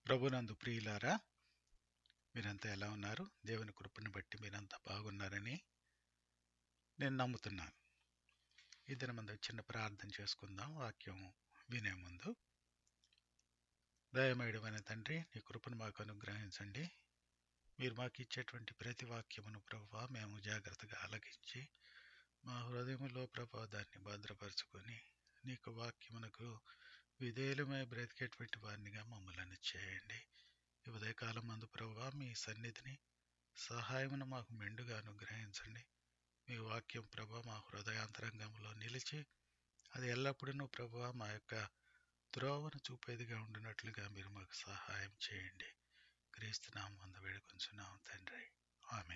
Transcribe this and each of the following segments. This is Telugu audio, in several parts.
ప్రభునందు ప్రియులారా మీరంతా ఎలా ఉన్నారు దేవుని కృపను బట్టి మీరంతా బాగున్నారని నేను నమ్ముతున్నాను ఈ దినమందు చిన్న ప్రార్థన చేసుకుందాం వాక్యం వినే ముందు దయమేయడమైన తండ్రి నీ కృపను మాకు అనుగ్రహించండి మీరు మాకు ఇచ్చేటువంటి ప్రతి వాక్యమును ప్రభావ మేము జాగ్రత్తగా ఆలకించి మా హృదయంలో ప్రభావ దాన్ని భద్రపరుచుకొని నీకు వాక్యమునకు విధేయులమై బ్రతికేటువంటి వారినిగా మమ్మల్ని చేయండి ఈ ఉదయకాలం మందు ప్రభావ మీ సన్నిధిని సహాయమును మాకు మెండుగా అనుగ్రహించండి మీ వాక్యం ప్రభా మా హృదయాంతరంగంలో నిలిచి అది ఎల్లప్పుడూ ప్రభా మా యొక్క త్రోవను చూపేదిగా ఉండినట్లుగా మీరు మాకు సహాయం చేయండి క్రీస్తునామం అంద వేడుకొంచున్నాం తండ్రి ఆమె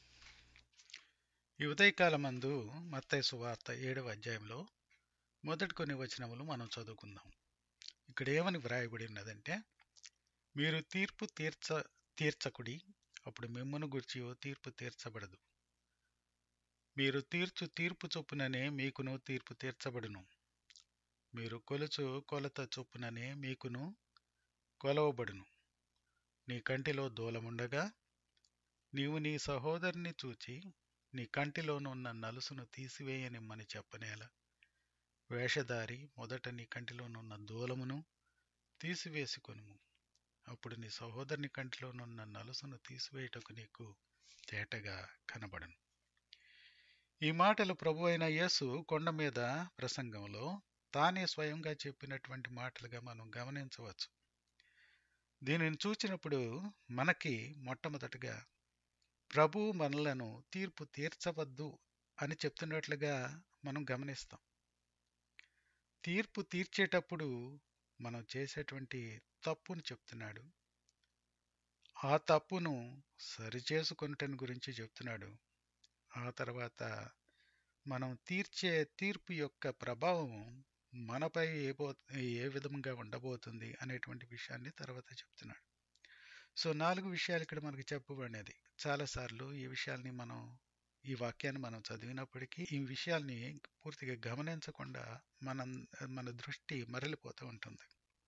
ఈ ఉదయకాలం మందు మత్తయి సువార్త ఏడవ అధ్యాయంలో మొదటి కొన్ని వచనములు మనం చదువుకుందాం ఇక్కడ ఏమని వ్రాయబడి ఉన్నదంటే మీరు తీర్పు తీర్చ తీర్చకుడి అప్పుడు మిమ్మను గుర్చి తీర్పు తీర్చబడదు మీరు తీర్చు తీర్పు చొప్పుననే మీకును తీర్పు తీర్చబడును మీరు కొలుచు కొలత చొప్పుననే మీకును కొలవబడును నీ కంటిలో దూలముండగా నీవు నీ సహోదరుని చూచి నీ కంటిలోనున్న నలుసును తీసివేయనిమ్మని చెప్పనేలా వేషధారి మొదట నీ కంటిలోనున్న దూలమును తీసివేసుకొనుము అప్పుడు నీ సహోదరుని కంటిలోనున్న నలుసును తీసివేయటకు నీకు తేటగా కనబడను ఈ మాటలు ప్రభు అయిన యేసు కొండ మీద ప్రసంగంలో తానే స్వయంగా చెప్పినటువంటి మాటలుగా మనం గమనించవచ్చు దీనిని చూచినప్పుడు మనకి మొట్టమొదటిగా ప్రభు మనలను తీర్పు తీర్చవద్దు అని చెప్తున్నట్లుగా మనం గమనిస్తాం తీర్పు తీర్చేటప్పుడు మనం చేసేటువంటి తప్పును చెప్తున్నాడు ఆ తప్పును సరిచేసుకొనటం గురించి చెప్తున్నాడు ఆ తర్వాత మనం తీర్చే తీర్పు యొక్క ప్రభావం మనపై ఏ పో ఏ విధంగా ఉండబోతుంది అనేటువంటి విషయాన్ని తర్వాత చెప్తున్నాడు సో నాలుగు విషయాలు ఇక్కడ మనకి చెప్పబడినది చాలాసార్లు ఈ విషయాల్ని మనం ఈ వాక్యాన్ని మనం చదివినప్పటికీ ఈ విషయాల్ని పూర్తిగా గమనించకుండా మన మన దృష్టి మరలిపోతూ ఉంటుంది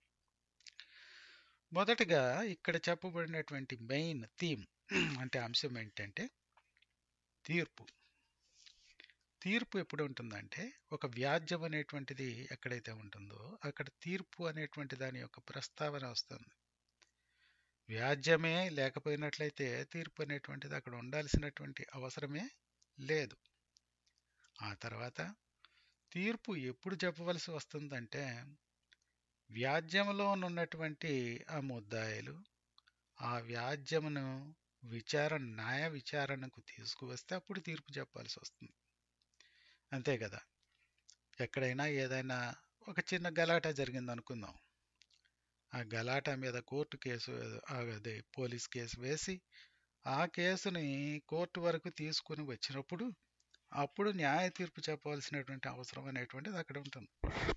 మొదటగా ఇక్కడ చెప్పబడినటువంటి మెయిన్ థీమ్ అంటే అంశం ఏంటంటే తీర్పు తీర్పు ఎప్పుడు ఉంటుందంటే ఒక వ్యాజ్యం అనేటువంటిది ఎక్కడైతే ఉంటుందో అక్కడ తీర్పు అనేటువంటి దాని యొక్క ప్రస్తావన వస్తుంది వ్యాజ్యమే లేకపోయినట్లయితే తీర్పు అనేటువంటిది అక్కడ ఉండాల్సినటువంటి అవసరమే లేదు ఆ తర్వాత తీర్పు ఎప్పుడు చెప్పవలసి వస్తుందంటే వ్యాజ్యంలో ఉన్నటువంటి ఆ ముద్దాయిలు ఆ వ్యాజ్యమును విచారణ న్యాయ విచారణకు తీసుకువస్తే అప్పుడు తీర్పు చెప్పాల్సి వస్తుంది అంతే కదా ఎక్కడైనా ఏదైనా ఒక చిన్న గలాటా జరిగింది అనుకుందాం ఆ గలాటా మీద కోర్టు కేసు అదే పోలీస్ కేసు వేసి ఆ కేసుని కోర్టు వరకు తీసుకుని వచ్చినప్పుడు అప్పుడు న్యాయ తీర్పు చెప్పవలసినటువంటి అవసరం అనేటువంటిది అక్కడ ఉంటుంది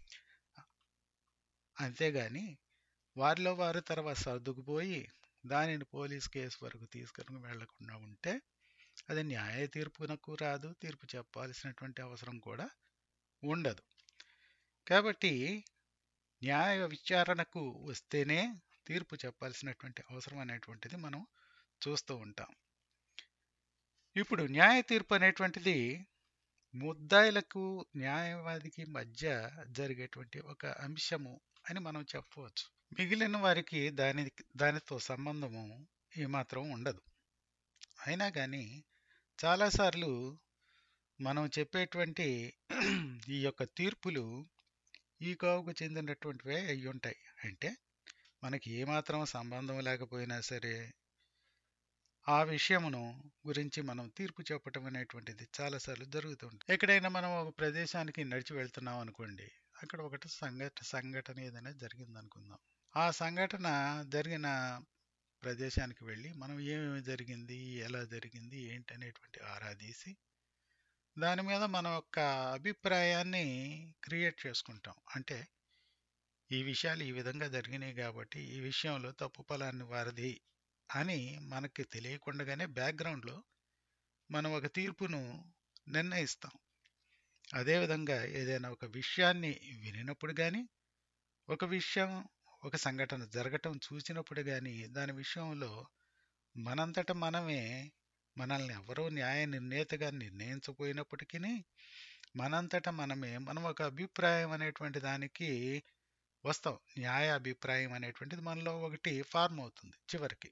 అంతేగాని వారిలో వారు తర్వాత సర్దుకుపోయి దానిని పోలీస్ కేసు వరకు తీసుకుని వెళ్లకుండా ఉంటే అది న్యాయ తీర్పునకు రాదు తీర్పు చెప్పాల్సినటువంటి అవసరం కూడా ఉండదు కాబట్టి న్యాయ విచారణకు వస్తేనే తీర్పు చెప్పాల్సినటువంటి అవసరం అనేటువంటిది మనం చూస్తూ ఉంటాం ఇప్పుడు న్యాయ తీర్పు అనేటువంటిది ముద్దాయిలకు న్యాయవాదికి మధ్య జరిగేటువంటి ఒక అంశము అని మనం చెప్పవచ్చు మిగిలిన వారికి దాని దానితో సంబంధము ఏమాత్రం ఉండదు అయినా కానీ చాలాసార్లు మనం చెప్పేటువంటి ఈ యొక్క తీర్పులు ఈ కోవకు చెందినటువంటివే అయి ఉంటాయి అంటే మనకి ఏమాత్రం సంబంధం లేకపోయినా సరే ఆ విషయమును గురించి మనం తీర్పు చెప్పటం అనేటువంటిది చాలాసార్లు జరుగుతుంది ఎక్కడైనా మనం ఒక ప్రదేశానికి నడిచి వెళ్తున్నాం అనుకోండి అక్కడ ఒకటి సంఘట సంఘటన ఏదైనా జరిగింది అనుకుందాం ఆ సంఘటన జరిగిన ప్రదేశానికి వెళ్ళి మనం ఏమేమి జరిగింది ఎలా జరిగింది ఏంటి అనేటువంటి ఆరాధీసి దాని మీద మన యొక్క అభిప్రాయాన్ని క్రియేట్ చేసుకుంటాం అంటే ఈ విషయాలు ఈ విధంగా జరిగినాయి కాబట్టి ఈ విషయంలో తప్పు ఫలాన్ని వారిది అని మనకి తెలియకుండానే బ్యాక్గ్రౌండ్లో మనం ఒక తీర్పును నిర్ణయిస్తాం అదేవిధంగా ఏదైనా ఒక విషయాన్ని వినినప్పుడు కానీ ఒక విషయం ఒక సంఘటన జరగటం చూసినప్పుడు గాని దాని విషయంలో మనంతట మనమే మనల్ని ఎవరో న్యాయ నిర్ణేతగా నిర్ణయించకపోయినప్పటికీ మనంతట మనమే మనం ఒక అభిప్రాయం అనేటువంటి దానికి వస్తాం న్యాయ అభిప్రాయం అనేటువంటిది మనలో ఒకటి ఫార్మ్ అవుతుంది చివరికి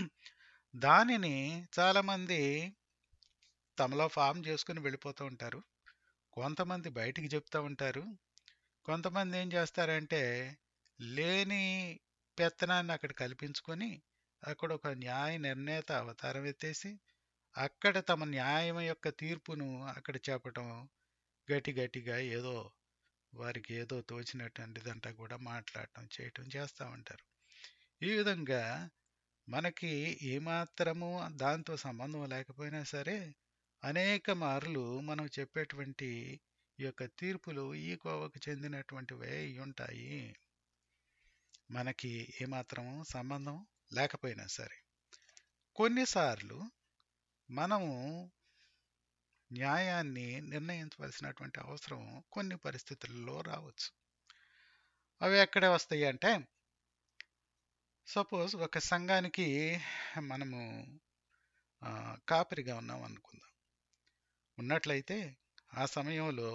దానిని చాలామంది తమలో ఫామ్ చేసుకుని వెళ్ళిపోతూ ఉంటారు కొంతమంది బయటికి చెప్తూ ఉంటారు కొంతమంది ఏం చేస్తారంటే లేని పెత్తనాన్ని అక్కడ కల్పించుకొని అక్కడ ఒక న్యాయ నిర్ణేత అవతారం ఎత్తేసి అక్కడ తమ న్యాయం యొక్క తీర్పును అక్కడ చెప్పటం గట్టి గట్టిగా ఏదో వారికి ఏదో తోచినటువంటిదంతా కూడా మాట్లాడటం చేయటం చేస్తూ ఉంటారు ఈ విధంగా మనకి ఏమాత్రము దాంతో సంబంధం లేకపోయినా సరే అనేక మార్లు మనం చెప్పేటువంటి ఈ యొక్క తీర్పులు ఈ కోవకు చెందినటువంటివే అయి ఉంటాయి మనకి ఏమాత్రం సంబంధం లేకపోయినా సరే కొన్నిసార్లు మనము న్యాయాన్ని నిర్ణయించవలసినటువంటి అవసరం కొన్ని పరిస్థితుల్లో రావచ్చు అవి ఎక్కడ వస్తాయి అంటే సపోజ్ ఒక సంఘానికి మనము ఆ, కాపరిగా ఉన్నాం అనుకుందాం ఉన్నట్లయితే ఆ సమయంలో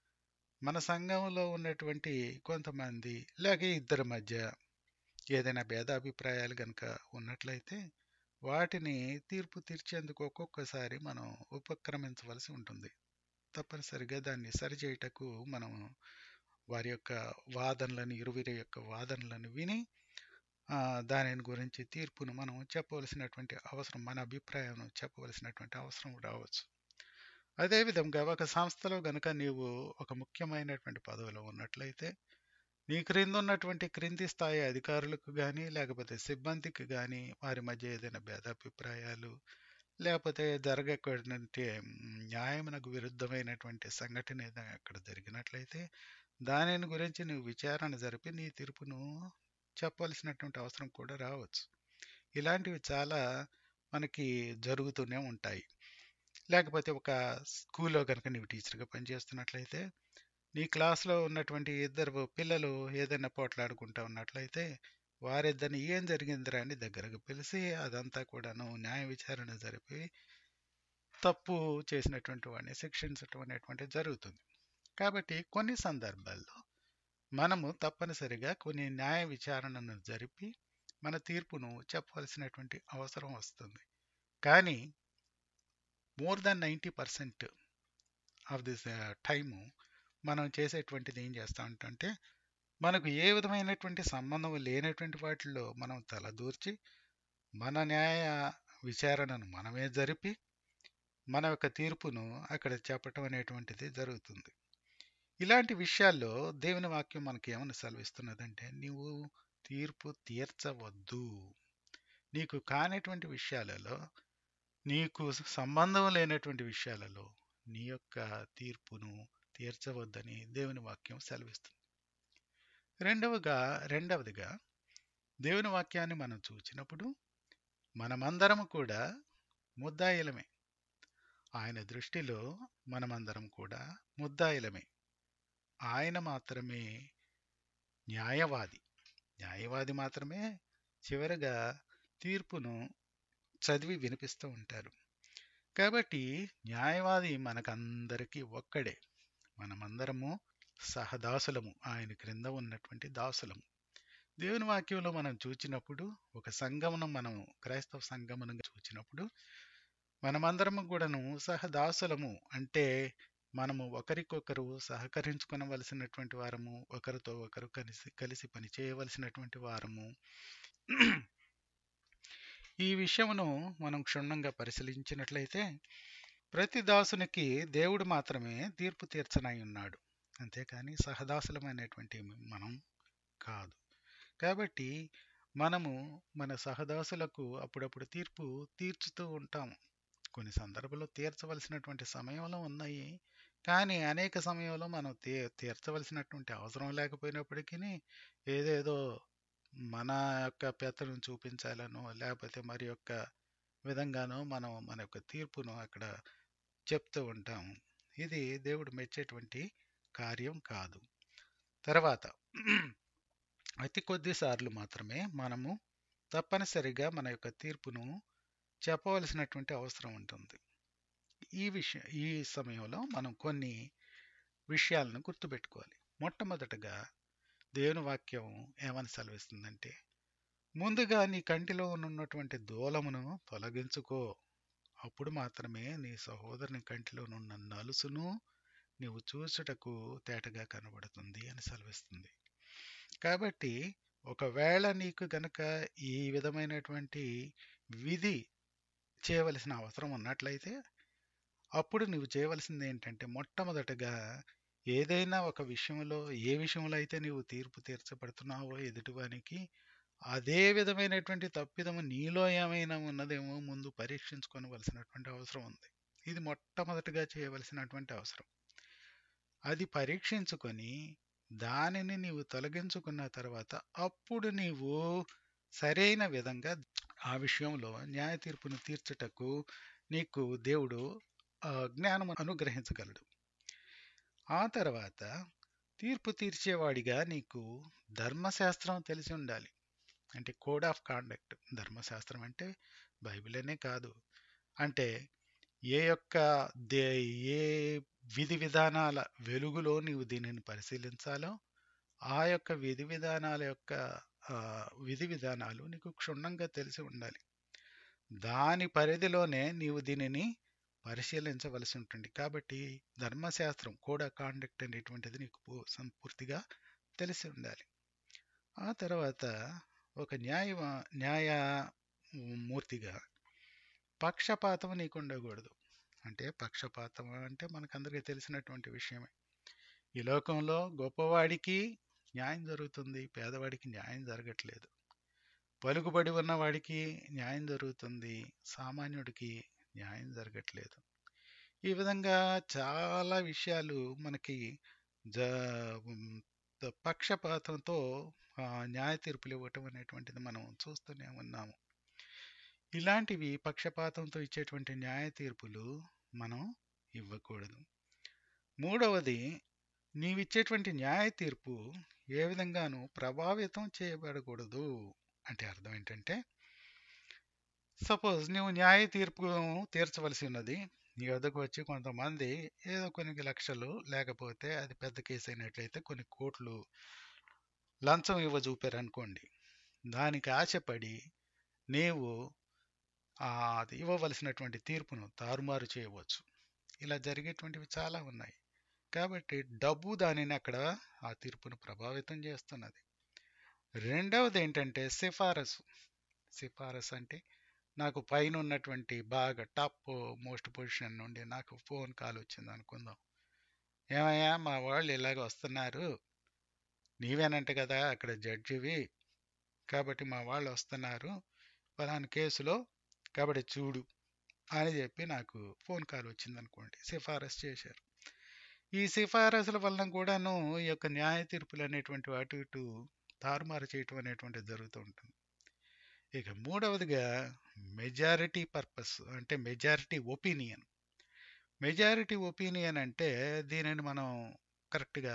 మన సంఘంలో ఉన్నటువంటి కొంతమంది లేక ఇద్దరి మధ్య ఏదైనా భేదాభిప్రాయాలు కనుక ఉన్నట్లయితే వాటిని తీర్పు తీర్చేందుకు ఒక్కొక్కసారి మనం ఉపక్రమించవలసి ఉంటుంది తప్పనిసరిగా దాన్ని సరిచేయటకు మనం వారి యొక్క వాదనలను ఇరువురి యొక్క వాదనలను విని ఆ, దానిని గురించి తీర్పును మనం చెప్పవలసినటువంటి అవసరం మన అభిప్రాయం చెప్పవలసినటువంటి అవసరం రావచ్చు అదేవిధంగా ఒక సంస్థలో గనుక నీవు ఒక ముఖ్యమైనటువంటి పదవిలో ఉన్నట్లయితే నీ క్రింద ఉన్నటువంటి క్రింది స్థాయి అధికారులకు కానీ లేకపోతే సిబ్బందికి కానీ వారి మధ్య ఏదైనా భేదాభిప్రాయాలు లేకపోతే జరగకూడదంటే న్యాయమునకు విరుద్ధమైనటువంటి సంఘటన ఏదైనా అక్కడ జరిగినట్లయితే దానిని గురించి నువ్వు విచారణ జరిపి నీ తీర్పును చెప్పవలసినటువంటి అవసరం కూడా రావచ్చు ఇలాంటివి చాలా మనకి జరుగుతూనే ఉంటాయి లేకపోతే ఒక స్కూల్లో కనుక నీవు టీచర్గా పనిచేస్తున్నట్లయితే నీ క్లాస్లో ఉన్నటువంటి ఇద్దరు పిల్లలు ఏదైనా పోట్లాడుకుంటా ఉన్నట్లయితే వారిద్దరిని ఏం జరిగిందిరా అని దగ్గరకు పిలిచి అదంతా కూడాను న్యాయ విచారణ జరిపి తప్పు చేసినటువంటి వాడిని శిక్షించటం అనేటువంటిది జరుగుతుంది కాబట్టి కొన్ని సందర్భాల్లో మనము తప్పనిసరిగా కొన్ని న్యాయ విచారణను జరిపి మన తీర్పును చెప్పవలసినటువంటి అవసరం వస్తుంది కానీ more than ninety percent of this time మనం చేసేటువంటిది ఏం చేస్తా ఉంటుంటే మనకు ఏ విధమైనటువంటి సంబంధం లేనటువంటి వాటిల్లో మనం తలదూర్చి మన న్యాయ విచారణను మనమే జరిపి మన యొక్క తీర్పును అక్కడ చెప్పటం అనేటువంటిది జరుగుతుంది ఇలాంటి విషయాల్లో దేవుని వాక్యం మనకి ఏమని సెలవిస్తున్నదంటే నీవు తీర్పు తీర్చవద్దు నీకు కానటువంటి విషయాలలో నీకు సంబంధం లేనటువంటి విషయాలలో నీ యొక్క తీర్పును తీర్చవద్దని దేవుని వాక్యం సెలవిస్తుంది రెండవగా రెండవదిగా దేవుని వాక్యాన్ని మనం చూచినప్పుడు మనమందరం కూడా ముద్దాయిలమే ఆయన దృష్టిలో మనమందరం కూడా ముద్దాయిలమే ఆయన మాత్రమే న్యాయవాది న్యాయవాది మాత్రమే చివరగా తీర్పును చదివి వినిపిస్తూ ఉంటారు కాబట్టి న్యాయవాది మనకందరికీ ఒక్కడే మనమందరము సహదాసులము ఆయన క్రింద ఉన్నటువంటి దాసులము దేవుని వాక్యంలో మనం చూచినప్పుడు ఒక సంగమును మనం క్రైస్తవ సంగమును చూచినప్పుడు మనమందరము కూడాను సహదాసులము అంటే మనము ఒకరికొకరు సహకరించుకొనవలసినటువంటి వారము ఒకరితో ఒకరు కలిసి కలిసి పని చేయవలసినటువంటి వారము ఈ విషయమును మనం క్షుణ్ణంగా పరిశీలించినట్లయితే ప్రతి దాసునికి దేవుడు మాత్రమే తీర్పు తీర్చనై ఉన్నాడు అంతేకాని సహదాసులమైనటువంటి మనం కాదు కాబట్టి మనము మన సహదాసులకు అప్పుడప్పుడు తీర్పు తీర్చుతూ ఉంటాము కొన్ని సందర్భాల్లో తీర్చవలసినటువంటి సమయంలో ఉన్నాయి కానీ అనేక సమయంలో మనం తీ తీర్చవలసినటువంటి అవసరం లేకపోయినప్పటికీ ఏదేదో మన యొక్క పెత్తను చూపించాలనో లేకపోతే మరి యొక్క విధంగానో మనం మన యొక్క తీర్పును అక్కడ చెప్తూ ఉంటాం ఇది దేవుడు మెచ్చేటువంటి కార్యం కాదు తర్వాత అతి కొద్ది సార్లు మాత్రమే మనము తప్పనిసరిగా మన యొక్క తీర్పును చెప్పవలసినటువంటి అవసరం ఉంటుంది ఈ విషయం ఈ సమయంలో మనం కొన్ని విషయాలను గుర్తుపెట్టుకోవాలి మొట్టమొదటగా దేవుని వాక్యం ఏమని సెలవిస్తుందంటే ముందుగా నీ కంటిలో ఉన్నటువంటి దూలమును తొలగించుకో అప్పుడు మాత్రమే నీ సహోదరుని కంటిలో నున్న నలుసును నీవు చూసుటకు తేటగా కనబడుతుంది అని సెలవిస్తుంది కాబట్టి ఒకవేళ నీకు గనక ఈ విధమైనటువంటి విధి చేయవలసిన అవసరం ఉన్నట్లయితే అప్పుడు నువ్వు చేయవలసింది ఏంటంటే మొట్టమొదటగా ఏదైనా ఒక విషయంలో ఏ విషయంలో అయితే నీవు తీర్పు తీర్చబడుతున్నావో ఎదుటివానికి అదే విధమైనటువంటి తప్పిదము నీలో ఏమైనా ఉన్నదేమో ముందు పరీక్షించుకోవలసినటువంటి అవసరం ఉంది ఇది మొట్టమొదటిగా చేయవలసినటువంటి అవసరం అది పరీక్షించుకొని దానిని నీవు తొలగించుకున్న తర్వాత అప్పుడు నీవు సరైన విధంగా ఆ విషయంలో న్యాయ తీర్పును తీర్చుటకు నీకు దేవుడు ఆ, జ్ఞానం అనుగ్రహించగలడు ఆ తర్వాత తీర్పు తీర్చేవాడిగా నీకు ధర్మశాస్త్రం తెలిసి ఉండాలి అంటే కోడ్ ఆఫ్ కాండక్ట్ ధర్మశాస్త్రం అంటే బైబిల్ అనే కాదు అంటే ఏ యొక్క దే ఏ విధి విధానాల వెలుగులో నీవు దీనిని పరిశీలించాలో ఆ యొక్క విధి విధానాల యొక్క ఆ, విధి విధానాలు నీకు క్షుణ్ణంగా తెలిసి ఉండాలి దాని పరిధిలోనే నీవు దీనిని పరిశీలించవలసి ఉంటుంది కాబట్టి ధర్మశాస్త్రం కోడ్ ఆఫ్ కాండక్ట్ అనేటువంటిది నీకు పూ- సంపూర్తిగా తెలిసి ఉండాలి ఆ తర్వాత ఒక న్యాయ న్యాయమూర్తిగా పక్షపాతం నీకు ఉండకూడదు అంటే పక్షపాతం అంటే మనకందరికీ తెలిసినటువంటి విషయమే ఈ లోకంలో గొప్పవాడికి న్యాయం జరుగుతుంది పేదవాడికి న్యాయం జరగట్లేదు పలుకుబడి ఉన్నవాడికి న్యాయం జరుగుతుంది సామాన్యుడికి న్యాయం జరగట్లేదు ఈ విధంగా చాలా విషయాలు మనకి జ ఉమ్, త- పక్షపాతంతో ఆ, న్యాయ తీర్పులు ఇవ్వటం అనేటువంటిది మనం చూస్తూనే ఉన్నాము ఇలాంటివి పక్షపాతంతో ఇచ్చేటువంటి న్యాయ తీర్పులు మనం ఇవ్వకూడదు మూడవది నీవిచ్చేటువంటి న్యాయ తీర్పు ఏ విధంగానూ ప్రభావితం చేయబడకూడదు అంటే అర్థం ఏంటంటే సపోజ్ నువ్వు న్యాయ తీర్పు తీర్చవలసి ఉన్నది నీ వద్దకు వచ్చి కొంతమంది ఏదో కొన్ని లక్షలు లేకపోతే అది పెద్ద కేసు అయినట్లయితే కొన్ని కోట్లు లంచం ఇవ్వ చూపారనుకోండి దానికి ఆశపడి నీవు ఆ అది ఇవ్వవలసినటువంటి తీర్పును తారుమారు చేయవచ్చు ఇలా జరిగేటువంటివి చాలా ఉన్నాయి కాబట్టి డబ్బు దానిని అక్కడ ఆ తీర్పును ప్రభావితం చేస్తున్నది రెండవది ఏంటంటే సిఫారసు సిఫారసు అంటే నాకు పైన ఉన్నటువంటి బాగా టాప్ మోస్ట్ పొజిషన్ నుండి నాకు ఫోన్ కాల్ వచ్చింది అనుకుందాం ఏమయ్యా మా వాళ్ళు ఇలాగ వస్తున్నారు నీవేనంట కదా అక్కడ జడ్జివి కాబట్టి మా వాళ్ళు వస్తున్నారు ఫలానా కేసులో కాబట్టి చూడు అని చెప్పి నాకు ఫోన్ కాల్ వచ్చింది అనుకోండి సిఫారసు చేశారు ఈ సిఫారసుల వలన కూడాను ఈ యొక్క న్యాయ తీర్పులు అనేటువంటి అటు ఇటు తారుమారు చేయటం అనేటువంటిది జరుగుతూ ఉంటుంది ఇక మూడవదిగా మెజారిటీ పర్పస్ అంటే మెజారిటీ ఒపీనియన్ మెజారిటీ ఒపీనియన్ అంటే దీనిని మనం కరెక్ట్గా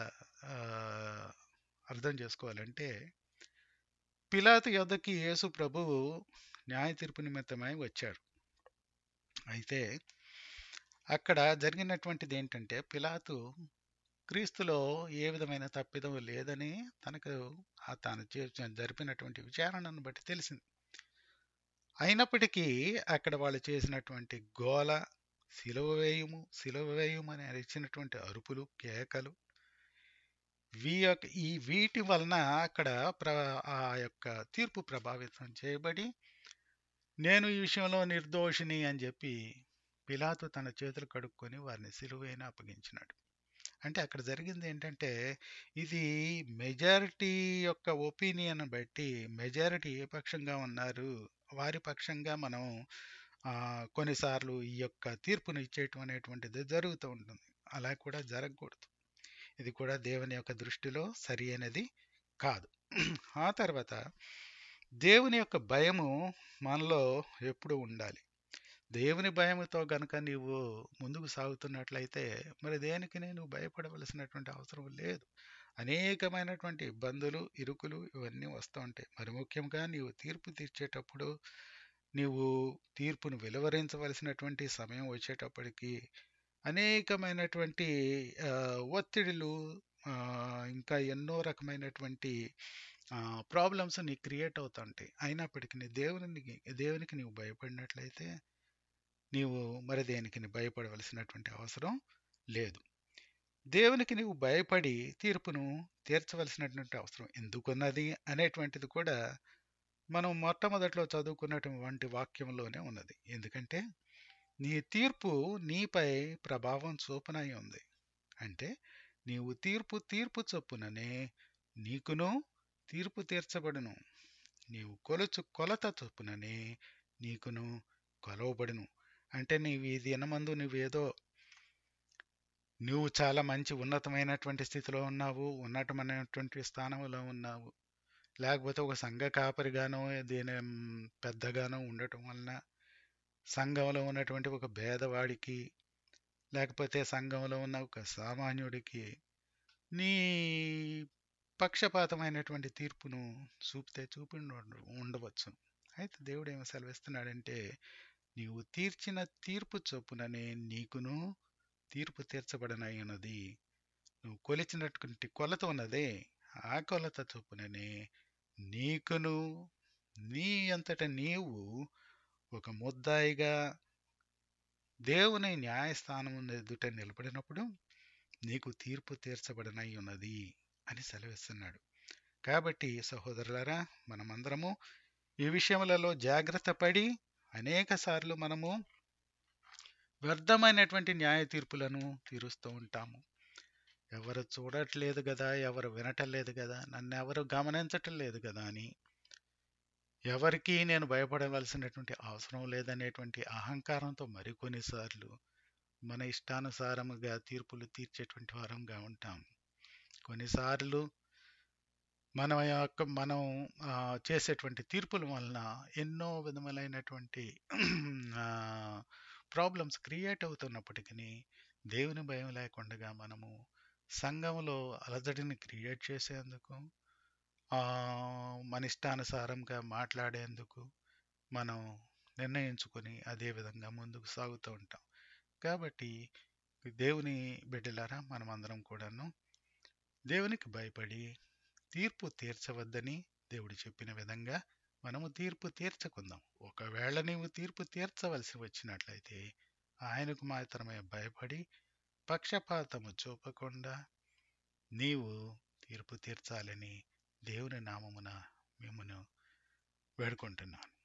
అర్థం చేసుకోవాలంటే పిలాతు యొద్దకి యేసు ప్రభువు న్యాయ తీర్పు నిమిత్తమై వచ్చాడు అయితే అక్కడ జరిగినటువంటిది ఏంటంటే పిలాతు క్రీస్తులో ఏ విధమైన తప్పిదం లేదని తనకు ఆ తాను చే- జరిపినటువంటి విచారణను బట్టి తెలిసింది అయినప్పటికీ అక్కడ వాళ్ళు చేసినటువంటి గోల సిలువ వేయుము సిలువ వేయుము అని ఇచ్చినటువంటి అరుపులు కేకలు వీ యొక్క ఈ వీటి వలన అక్కడ ప్ర ఆ యొక్క తీర్పు ప్రభావితం చేయబడి నేను ఈ విషయంలో నిర్దోషిని అని చెప్పి పిలాతు తన చేతులు కడుక్కొని వారిని సిలువైన అప్పగించినాడు అంటే అక్కడ జరిగింది ఏంటంటే ఇది మెజారిటీ యొక్క ఒపీనియన్ బట్టి మెజారిటీ ఏ పక్షంగా ఉన్నారు వారి పక్షంగా మనం ఆ, కొన్నిసార్లు ఈ యొక్క తీర్పును ఇచ్చేయటం అనేటువంటిది జరుగుతూ ఉంటుంది అలా కూడా జరగకూడదు ఇది కూడా దేవుని యొక్క దృష్టిలో సరి అనేది కాదు ఆ తర్వాత దేవుని యొక్క భయము మనలో ఎప్పుడు ఉండాలి దేవుని భయముతో గనుక నీవు ముందుకు సాగుతున్నట్లయితే మరి దేనికి నేను భయపడవలసినటువంటి అవసరం లేదు అనేకమైనటువంటి ఇబ్బందులు ఇరుకులు ఇవన్నీ వస్తూ ఉంటాయి మరి ముఖ్యంగా నీవు తీర్పు తీర్చేటప్పుడు నీవు తీర్పును వెలువరించవలసినటువంటి సమయం వచ్చేటప్పటికి అనేకమైనటువంటి ఆ, ఒత్తిడులు ఆ, ఇంకా ఎన్నో రకమైనటువంటి ప్రాబ్లమ్స్ నీ క్రియేట్ అవుతుంటాయి అయినప్పటికీ నీ దేవునికి దేవునికి నీవు భయపడినట్లయితే నీవు మరి దేనికి నీ భయపడవలసినటువంటి అవసరం లేదు దేవునికి నీవు భయపడి తీర్పును తీర్చవలసినటువంటి అవసరం ఎందుకున్నది అనేటువంటిది కూడా మనం మొట్టమొదట్లో చదువుకున్నటువంటి వాక్యంలోనే ఉన్నది ఎందుకంటే నీ తీర్పు నీపై ప్రభావం చూపనై ఉంది అంటే నీవు తీర్పు తీర్పు చొప్పుననే నీకును తీర్పు తీర్చబడును నీవు కొలుచు కొలత చొప్పుననే నీకును కొలవబడును అంటే నీవు ఈ దినమందు నువ్వేదో నువ్వు చాలా మంచి ఉన్నతమైనటువంటి స్థితిలో ఉన్నావు ఉన్నతమైనటువంటి స్థానంలో ఉన్నావు లేకపోతే ఒక సంఘ కాపరిగానో దీని పెద్దగానో ఉండటం వలన సంఘంలో ఉన్నటువంటి ఒక భేదవాడికి లేకపోతే సంఘంలో ఉన్న ఒక సామాన్యుడికి నీ పక్షపాతమైనటువంటి తీర్పును చూపితే చూపి ఉండ- ఉండవచ్చు అయితే దేవుడు ఏమి సెలవిస్తున్నాడంటే నీవు తీర్చిన తీర్పు చొప్పుననే నీకును తీర్పు తీర్చబడనై ఉన్నది నువ్వు కొలిచినటువంటి కొలత ఉన్నదే ఆ కొలత చొప్పుననే నీకును నీ అంతట నీవు ఒక ముద్దాయిగా దేవుని న్యాయస్థానం ఎదుట నిలబడినప్పుడు నీకు తీర్పు తీర్చబడనై ఉన్నది అని సెలవిస్తున్నాడు కాబట్టి సహోదరులారా మనమందరము ఈ విషయములలో జాగ్రత్త పడి అనేక సార్లు మనము వ్యర్థమైనటువంటి న్యాయ తీర్పులను తీరుస్తూ ఉంటాము ఎవరు చూడట్లేదు కదా ఎవరు వినటం లేదు కదా నన్ను ఎవరు గమనించటం లేదు కదా అని ఎవరికి నేను భయపడవలసినటువంటి అవసరం లేదనేటువంటి అహంకారంతో మరికొన్నిసార్లు మన ఇష్టానుసారముగా తీర్పులు తీర్చేటువంటి వారంగా ఉంటాం కొన్నిసార్లు మన యొక్క మనం ఆ, చేసేటువంటి తీర్పుల వలన ఎన్నో విధములైనటువంటి ప్రాబ్లమ్స్ క్రియేట్ అవుతున్నప్పటికీ దేవుని భయం లేకుండా మనము సంఘంలో అలజడిని క్రియేట్ చేసేందుకు ఆ, మన ఇష్టానుసారంగా మాట్లాడేందుకు మనం నిర్ణయించుకొని అదే విధంగా ముందుకు సాగుతూ ఉంటాం కాబట్టి దేవుని బిడ్డలారా మనమందరం కూడాను దేవునికి భయపడి తీర్పు తీర్చవద్దని దేవుడు చెప్పిన విధంగా మనము తీర్పు తీర్చకుందాం ఒకవేళ నీవు తీర్పు తీర్చవలసి వచ్చినట్లయితే ఆయనకు మాత్రమే భయపడి పక్షపాతము చూపకుండా నీవు తీర్పు తీర్చాలని దేవుని నామమున మిమ్మను వేడుకుంటున్నాను